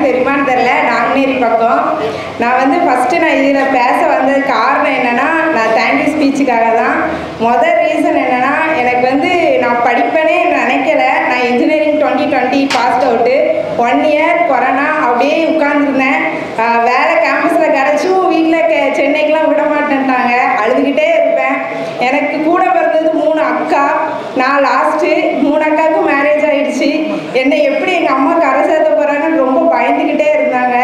யாருக்கும் தெரியுமான்னு தெரில நாங்குநேரி பக்கம் நான் வந்து ஃபஸ்ட்டு நான் இதில் பேச வந்தது காரணம் என்னென்னா நான் தேங்க்யூ ஸ்பீச்சுக்காக தான் மொதல் ரீசன் என்னென்னா எனக்கு வந்து நான் படிப்பேனே நினைக்கல நான் engineering twenty twenty passed out one year corona அப்படியே உட்காந்துருந்தேன் வேலை கேம்பஸில் கிடச்சும் வீட்டில் கே சென்னைக்கெலாம் விட மாட்டேன்ட்டாங்க அழுதுகிட்டே இருப்பேன் எனக்கு கூட பிறந்தது மூணு அக்கா நான் லாஸ்ட்டு மூணு அக்காவுக்கும் மேரேஜ் ஆயிடுச்சு என்னை எப்படி எங்கள் அம்மா கரை சேர்த்த போகிறாங்கன்னு ரொம்ப பயந்துக்கிட்டே இருந்தாங்க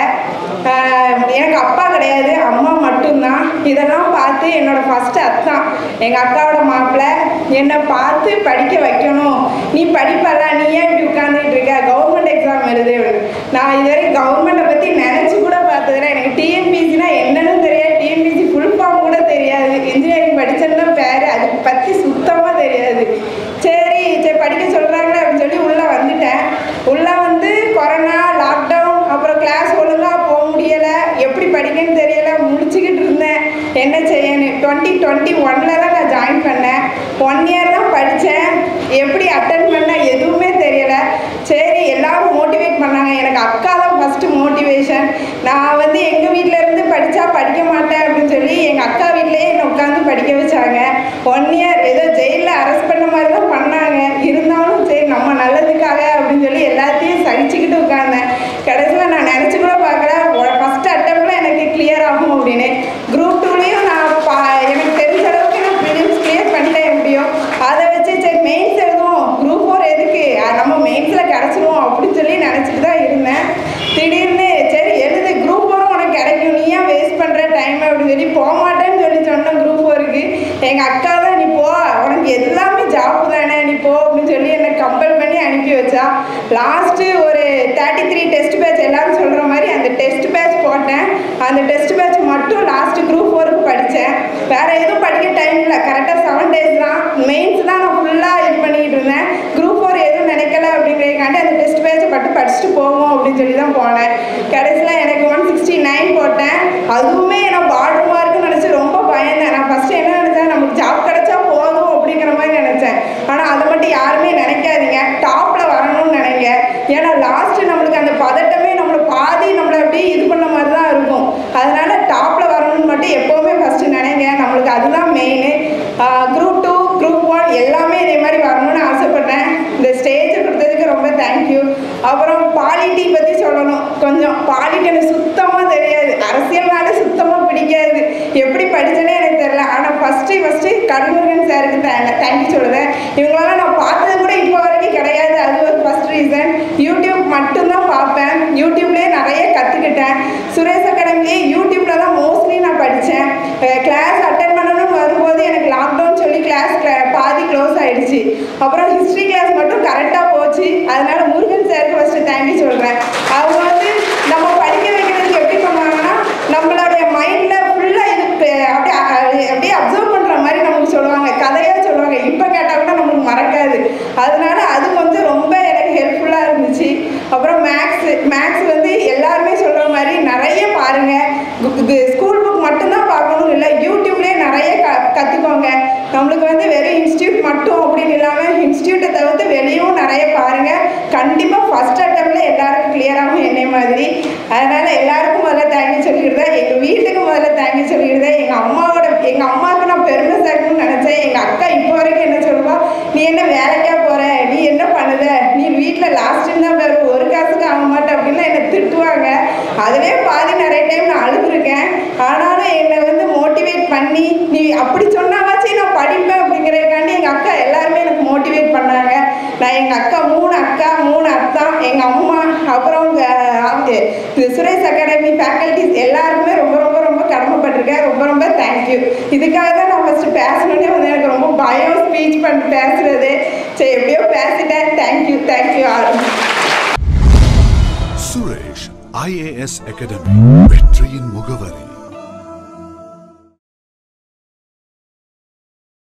ஆஹ் எனக்கு அப்பா கிடையாது அம்மா மட்டும்தான் இதெல்லாம் பார்த்து என்னோட ஃபஸ்ட்டு அத்தான் எங்கள் அக்காவோட மாப்பிள்ளை என்னை பார்த்து படிக்க வைக்கணும் நீ படிப்பல நீ ஏன் இப்படி உட்காந்துட்டு இருக்க கவர்மெண்ட் எக்ஸாம் எழுது நான் இதுவரை கவர்மெண்ட்டை பற்றி நினச்சி கூட பார்த்ததில்ல எனக்கு டிஎன்பிசினா என்னன்னு தெரியாது டிஎன்பிசி ஃபுல் ஃபார்ம் கூட தெரியாது இன்ஜினியரிங் படிச்சேன்னா பேர் அதை பற்றி சுத்தமாக தெரியாது சரி சரி படிக்க சொல்கிறாங்களே அப்படின்னு சொல்லி உள்ளே வந்துட்டேன் உள்ளே வந்து கொரோனா லாக்டவுன் அப்புறம் கிளாஸ் ஒழுங்காக போக முடியலை எப்படி படிக்கன்னு தெரியல முடிச்சுக்கிட்டு இருந்தேன் என்ன செய்யணும் டுவெண்ட்டி டுவெண்ட்டி ஒனில் தான் நான் ஜாயின் பண்ணேன் ஒன் இயர் தான் படித்தேன் எப்படி அட்டன் பண்ண எதுவுமே தெரியல சரி எல்லாரும் மோட்டிவேட் பண்ணாங்க எனக்கு அக்கா தான் ஃபஸ்ட்டு மோட்டிவேஷன் நான் வந்து எங்கள் வீட்டில் இருந்து படித்தா படிக்க மாட்டேன் அப்படின்னு சொல்லி எங்கள் அக்கா வீட்டிலேயே என்னை உட்காந்து படிக்க வச்சாங்க ஒன் இயர் ஏதோ ஜெயிலில் அரெஸ்ட் பண்ண மாதிரி தான் பண்ணாங்க இருந்தாலும் சரி நம்ம நல்லதுக்காக அப்படின்னு சொல்லி எல்லாத்தையும் சகிச்சுக்கிட்டு உட்காந்தேன் கடைசியில் நான் நினச்சி கூட பார்க்கல ஃபஸ்ட் அட்டம்ப்டில் எனக்கு கிளியர் ஆகும் அப்படின்னு குரூப் டூலேயும் நான் பா எனக்கு தெரிஞ்ச அளவுக்கு நான் ப்ரிலிம்ஸ் கிளியர் பண்ணிட்டேன் எப்படியும் அதை வச்சு சரி மெயின்ஸ் எழுதுவோம் குரூப் ஃபோர் எதுக்கு அஹ் நம்ம மெயின்ஸில் கிடச்சிருவோம் அப்படின்னு சொல்லி நினச்சிட்டு தான் இருந்தேன் திடீர்னு சரி எழுது குரூப் ஃபோரும் உனக்கு கிடைக்கும் நீ ஏன் வேஸ்ட் பண்ணுற டைம் அப்படின்னு சொல்லி போக மாட்டேன்னு சொல்லி சொன்னேன் குரூப் ஃபோருக்கு எங்கள் அக்கா தான் நீ போ உனக்கு எல்லாமே ஜாப் தானே நீ போ அப்படின்னு சொல்லி என்னை கம்பல் பண்ணி அனுப்பி வச்சா லாஸ்ட்டு ஒரு தேர்ட்டி த்ரீ டெஸ்ட் பேட்ச் எல்லாரும் சொல்கிற மாதிரி அந்த டெஸ்ட் பேட்ச் போட்டேன் அந்த டெஸ்ட் பேட்ச் மட்டும் லாஸ்ட்டு குரூப் ஃபோருக்கு படித்தேன் வேறு எதுவும் படிக்க டைம் இல்லை கரெக்டாக செவன் டேஸ் தான் மெயின்ஸ் தான் நான் ஃபுல்லாக இது பண்ணிக்கிட்டு இருந்தேன் குரூப் ஃபோர் எதுவும் நினைக்கல அப்படிங்கிறதுக்காண்டி அந்த டெஸ்ட் பேட்சை மட்டும் படிச்சுட்டு போவோம் அப்படின்னு சொல்லி தான் போனேன் கடைசியில் எனக்கு ஒன் சிக்ஸ்டி நைன் போட்டேன் அதுவுமே நான் பார்டர் மார்க்குன்னு நினச்சி ரொம்ப பயந்தேன் நான் ஃபஸ்ட்டு என்ன நினச்சேன் நமக்கு ஜாப் கிடைச்சா போதும் அப்படிங்கிற மாதிரி நினச்சேன் ஆனால் அதை மட்டும் யாருமே நினைக்காதீங்க டாப்பில் வரணும்னு நினைங்க ஏன்னா லாஸ்ட்டு நம்மளுக்கு அந்த பதட்டமே நம்மளை பாதி நம்மளை அப்படியே இது பண்ண மாதிரி தான் இருக்கும் அதனால டாப்பில் வரணும்னு மட்டும் எப்போவுமே ஃபஸ்ட்டு நினைங்க நம்மளுக்கு அதுதான் main group two group one எல்லாமே இதே மாதிரி வரணும்னு ஆசைப்பட்டேன் இந்த ஸ்டேஜ் கொடுத்ததுக்கு ரொம்ப தேங்க்யூ அப்புறம் பாலிட்டி பற்றி சொல்லணும் கொஞ்சம் பாலிட்டி எனக்கு சுத்தமாக தெரியாது அரசியல்னாலே சுத்தமாக பிடிக்காது எப்படி படிச்சேனே எனக்கு தெரியல ஆனால் ஃபஸ்ட்டு ஃபஸ்ட்டு கருமுருகன் சாருக்கு தேங்க்யூ சொல்லுவேன் இவங்களெல்லாம் நான் பார்த்தது கூட இப்போ வரைக்கும் கிடையாது அது ஒரு ஃபஸ்ட் ரீசன் யூடியூப் மட்டும்தான் பார்ப்பேன் யூடியூப்லேயே நிறைய கற்றுக்கிட்டேன் சுரேஷ் அகாடமிலேயே யூடியூப்பில் தான் மோஸ்ட்லி நான் படித்தேன் கிளாஸ் அட்டன் பண்ணணும்னு வரும்போது எனக்கு லாக்டவுன் சொல்லி கிளாஸ் பாதி க்ளோஸ் ஆயிடுச்சு அப்புறம் ஹிஸ்ட்ரி கிளாஸ் மட்டும் கரெக்டாக போச்சு அதனால முருகன் சாருக்கு ஃபஸ்ட்டு தேங்க்யூ சொல்கிறேன் அவங்க வந்து நம்ம படிக்க வைக்கிறதுக்கு எப்படி பண்ணுவாங்கன்னா நம்மளுடைய மைண்டில் ஃபுல்லாக இது ப- அப்படியே அ- அப்படியே அப்சர்வ் பண்ணுற மாதிரி நமக்கு சொல்லுவாங்க கதையாக சொல்லுவாங்க இப்போ கேட்டால் கூட நம்மளுக்கு மறக்காது அதனால அது கொஞ்சம் ரொம்ப எனக்கு ஹெல்ப்ஃபுல்லாக இருந்துச்சு அப்புறம் மேக்ஸ் மேக்ஸ் வந்து எல்லாருமே சொல்கிற மாதிரி நிறைய பாருங்கள் ஸ்கூல் புக் மட்டும்தான் பார்க்கணும் இல்லை யூடியூப்லேயே நிறைய க கற்றுக்கோங்க நம்மளுக்கு வந்து வெறும் இன்ஸ்டியூட் மட்டும் அப்படின்னு இல்லாமல் இன்ஸ்டியூட்டை தவிர்த்து வெளியும் நிறைய பாருங்கள் கண்டிப்பாக ஃபஸ்ட் அட்டம்ல எல்லாருக்கும் கிளியர் ஆகும் என்னை மாதிரி அதனால் எல்லாருக்கும் முதல்ல தேங்க்யூ சொல்லிடுறேன் எங்கள் வீட்டுக்கு முதல்ல தேங்க்யூ சொல்லிடுறேன் எங்கள் அம்மாவோட எங்கள் அம்மாவுக்கு நான் பெருமை சேர்க்கணும்னு நினச்சேன் எங்கள் அக்கா இப்போ வரைக்கும் என்ன சொல்லுவா நீ என்ன வேலைக்கா போகிற நீ என்ன பண்ணுத நீ வீட்டில் லாஸ்ட்டுன்னு தான் பேர் ஒரு காசுக்கு ஆக மாட்டேன் அப்படின்னு என்னை திட்டுவாங்க அதிலே பாதி நிறைய டைம் நான் அழுதுருக்கேன் ஆனாலும் என்னை வந்து மோட்டிவேட் பண்ணி நீ அப்படி சொன்னாவாச்சு நான் படிப்பேன் அப்படிங்கிறதுக்காண்டி எங்கள் அக்கா எல்லாருமே எனக்கு மோட்டிவேட் பண்ணாங்க நான் எங்கள் அக்கா மூணு அக்கா மூணு அத்தா எங்கள் அம்மா அப்புறம் உங்க, அவங்க இது சுரேஷ் அகாடமி ஃபேக்கல்டிஸ் எல்லாருக்குமே ரொம்ப ரொம்ப ரொம்ப கடமைப்பட்டிருக்கேன் ரொம்ப ரொம்ப தேங்க்யூ இதுக்காக தான் நான் ஃபஸ்ட்டு பேசணுன்னே வந்து எனக்கு ரொம்ப பயம் ஸ்பீச் பண்ணி பேசுறது சரி எப்படியோ பேசிட்டேன் thank you thank you all Suresh IAS academy வெற்றியின் முகவரி